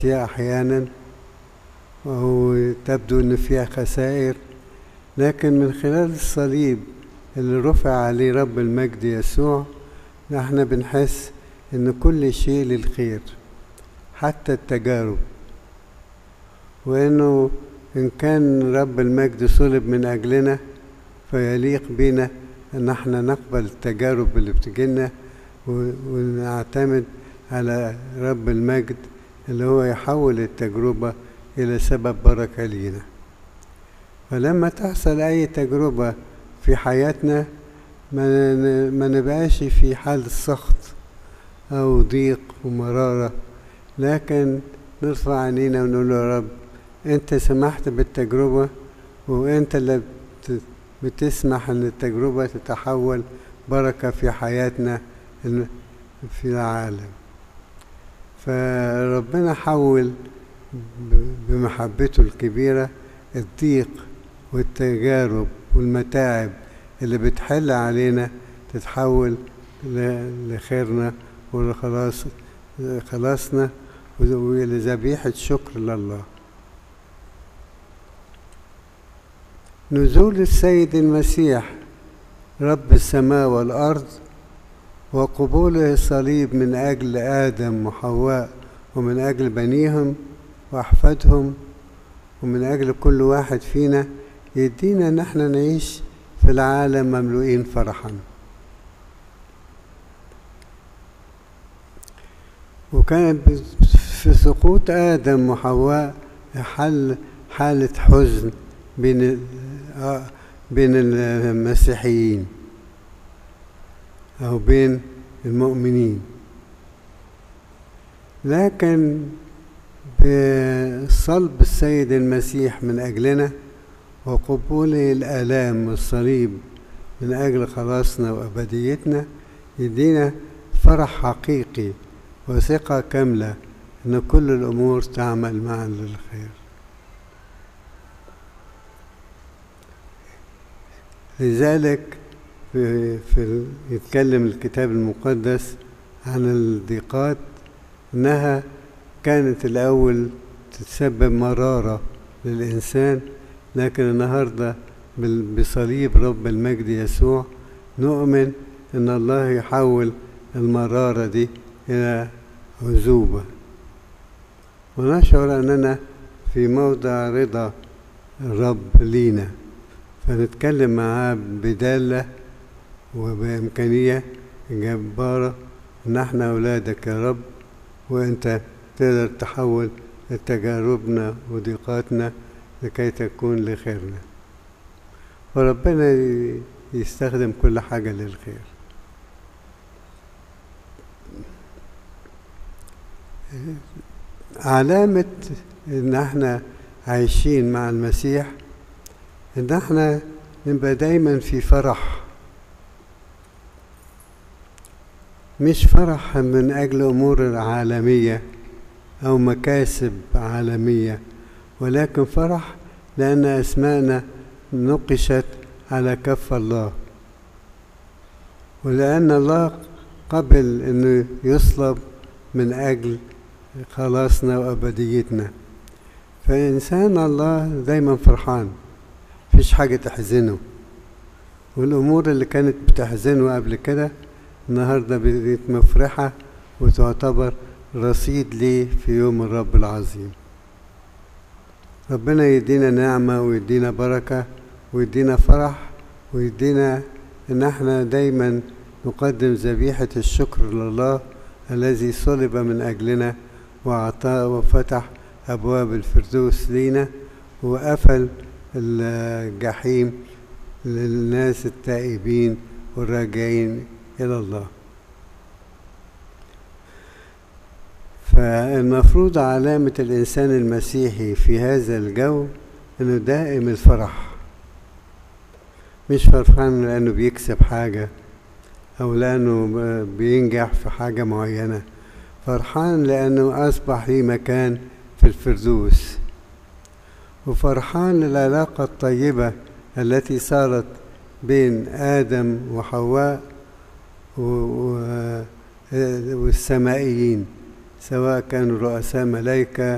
فيها أحيانا وتبدو أن فيها خسائر لكن من خلال الصليب اللي رفع عليه رب المجد يسوع احنا بنحس ان كل شيء للخير حتى التجارب وانه ان كان رب المجد صلب من اجلنا فيليق بنا ان احنا نقبل التجارب اللي بتجينا ونعتمد على رب المجد اللي هو يحول التجربة إلى سبب بركة لينا فلما تحصل أي تجربة في حياتنا ما نبقاش في حال سخط أو ضيق ومرارة لكن نرفع عينينا ونقول له يا رب أنت سمحت بالتجربة وأنت اللي بتسمح أن التجربة تتحول بركة في حياتنا في العالم فربنا حول بمحبته الكبيرة الضيق والتجارب والمتاعب اللي بتحل علينا تتحول لخيرنا ولخلاص خلاصنا ولذبيحة شكر لله نزول السيد المسيح رب السماء والأرض وقبوله الصليب من أجل آدم وحواء ومن أجل بنيهم وأحفادهم ومن أجل كل واحد فينا يدينا إن احنا نعيش في العالم مملوئين فرحا وكانت في سقوط آدم وحواء حل حالة حزن بين بين المسيحيين أو بين المؤمنين لكن بصلب السيد المسيح من أجلنا وقبوله الآلام والصليب من أجل خلاصنا وأبديتنا يدينا فرح حقيقي وثقة كاملة أن كل الأمور تعمل معا للخير لذلك في, في يتكلم الكتاب المقدس عن الضيقات انها كانت الاول تتسبب مراره للانسان لكن النهارده بصليب رب المجد يسوع نؤمن ان الله يحول المراره دي الى عزوبه ونشعر اننا في موضع رضا الرب لينا فنتكلم معاه بداله وبإمكانية جبارة إن احنا أولادك يا رب وأنت تقدر تحول تجاربنا وضيقاتنا لكي تكون لخيرنا وربنا يستخدم كل حاجة للخير علامة إن احنا عايشين مع المسيح إن احنا نبقى دايما في فرح مش فرح من أجل أمور عالمية أو مكاسب عالمية ولكن فرح لأن أسماءنا نقشت على كف الله ولأن الله قبل أنه يصلب من أجل خلاصنا وأبديتنا فإنسان الله دايما فرحان مفيش حاجة تحزنه والأمور اللي كانت بتحزنه قبل كده النهارده بقت مفرحة وتعتبر رصيد ليه في يوم الرب العظيم ربنا يدينا نعمة ويدينا بركة ويدينا فرح ويدينا ان احنا دايما نقدم ذبيحة الشكر لله الذي صلب من اجلنا واعطى وفتح ابواب الفردوس لينا وقفل الجحيم للناس التائبين والراجعين إلى الله فالمفروض علامة الإنسان المسيحي في هذا الجو إنه دائم الفرح مش فرحان لأنه بيكسب حاجة أو لأنه بينجح في حاجة معينة فرحان لأنه أصبح ليه مكان في الفردوس وفرحان للعلاقة الطيبة التي صارت بين آدم وحواء والسمائيين سواء كانوا رؤساء ملائكة